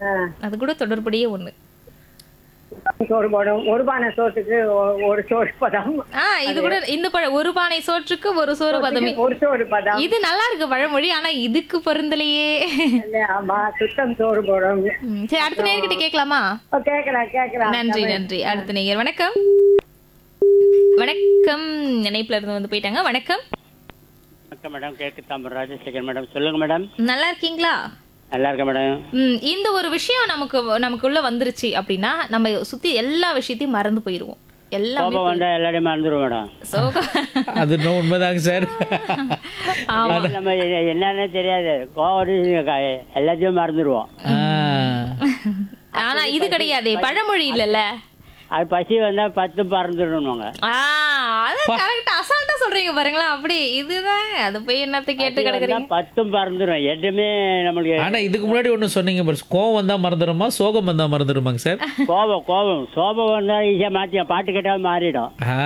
ஆ. அது கூட தொடர்புடைய ஒண்ணு சோறு போடும் ஒரு பானை சோத்துக்கு ஒ- ஒரு சோறு பதம் ஆ இது கூட இந்த பழ ஒரு பானை சோற்றுக்கு ஒரு சோறு பதமே ஒரு சோறு பதம் இது நல்லா இருக்கு பழமொழி ஆனா இதுக்கு பொருந்தலையே இல்ல, ஆமா சுத்தம் சோறு போடும் ம், சரி அடுத்த நேர்கிட்ட கேட்கலாமா ஓ, கேக்கலாம் கேக்கலாம் நன்றி நன்றி அடுத்த நேயர் வணக்கம் வணக்கம் இணைப்புல இருந்து வந்து போயிட்டாங்க வணக்கம் வணக்கம் மேடம் கேக்கு தாம்பரம் ராஜசேகர் மேடம் சொல்லுங்க மேடம் நல்லா இருக்கீங்களா நல்லா இருக்கேன் மேடம் ம் இந்த ஒரு விஷயம் நமக்கு நமக்குள்ள வந்துருச்சு அப்படின்னா நம்ம சுத்தி எல்லா விஷயத்தையும் மறந்து போயிருவோம் எல்லாமே கோபம் வந்தா எல்லாரையும் மறந்துடும் மேடம் சோகம் அது இன்னும் உண்மைதாங்க சார் ஆமா நம்ம எ- என்னன்னே தெரியாது கோவம் எல்லாத்தையும் மறந்துடுவோம் ஆ. ஆனா இது கிடையாதே பழமொழி இல்லல்ல அது பசி வந்தா பத்து பறந்துடணுங்க ஆ அது கரெக்ட் அசால்ட்டா சொல்றீங்க பாருங்களா அப்படி இதுதான் அது போய் என்னத்த கேட்டு கிடக்குறீங்க பத்தும் பறந்துடும் எதுவுமே நம்மளுக்கு ஆனா இதுக்கு முன்னாடி ஒண்ணு சொன்னீங்க பாரு, கோவம் வந்தா மறந்துடுமா சோகம் வந்தா மறந்துடுமாங்க சார் கோபம் கோபம் சோபம் வந்தா ஈஸியா மாத்தி பாட்டு கேட்டாலும் மாறிடும் ஆ.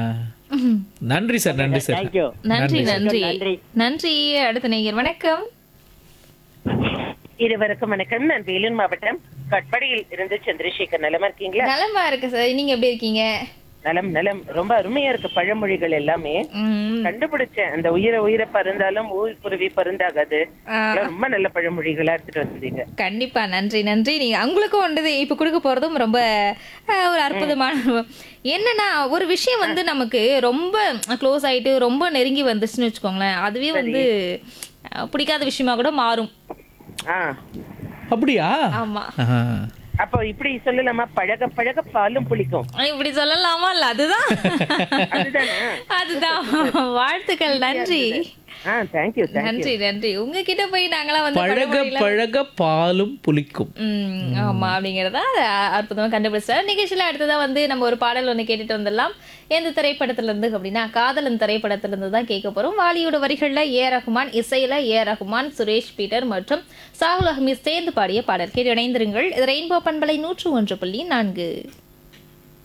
நன்றி சார் நன்றி சார் தேங்க்யூ நன்றி நன்றி நன்றி. நன்றி அடுத்த நேயர் வணக்கம் இருவருக்கும் வணக்கம் நான் வேலூர் மாவட்டம் கட்படியில் இருந்து சந்திரசேகர் நலமா இருக்கீங்களா நலமா இருக்கு சார் நீங்க எப்படி இருக்கீங்க நலம் நலம் ரொம்ப அருமையா இருக்கு பழமொழிகள் எல்லாமே ம், கண்டுபிடிச்சேன் அந்த உயிரை உயிரை பருந்தாலும் ஊர் குருவி பருந்தாகாது ஆ. இதெல்லாம் ரொம்ப நல்ல பழமொழிகளா எடுத்துட்டு வந்தீங்க கண்டிப்பா நன்றி நன்றி நீங்க உங்களுக்கும் வந்தது இப்ப கொடுக்க போறதும் ரொம்ப அஹ், ஒரு அற்புதமான என்னன்னா ஒரு விஷயம் வந்து நமக்கு ரொம்ப க்ளோஸ் ஆயிட்டு ரொம்ப நெருங்கி வந்துச்சுன்னு வச்சுக்கோங்களேன் அதுவே வந்து அஹ், பிடிக்காத விஷயமா கூட மாறும் ஆ அப்படியா ஆமா ஆ. அப்போ இப்படி சொல்லலாமா பழக பழக பாலும் புளிக்கும் இப்படி சொல்லலாமா இல்ல அதுதான் அதுதானே அதுதான் வாழ்த்துக்கள் நன்றி ஆ தேங்க்யூ தேங்க்யூ நன்றி நன்றி உங்ககிட்ட போய் நாங்களாம் வந்து பழக பழமொழிலாம் பழக பாலும் புளிக்கும் ம், ஆமா அப்படிங்கறத அற்புதமா கண்டுபிடிச்சார் நிகழ்ச்சியில அடுத்ததா வந்து நம்ம ஒரு பாடல் ஒண்ணு கேட்டுட்டு வந்துடலாம் எந்த திரைப்படத்துல இருந்து அப்படின்னா காதலன் திரைப்படத்துல இருந்து தான் கேட்க போறோம் வாலியோட வரிகள்ல ஏ ரகுமான் இசையில ஏ ரகுமான் சுரேஷ் பீட்டர் மற்றும் சாகுல் அஹ்மீத் சேர்ந்து பாடிய பாடல் கேட்டு இணைந்திருங்கள் இது ரெயின்போ பண்பலை நூற்று ஒன்று புள்ளி நான்கு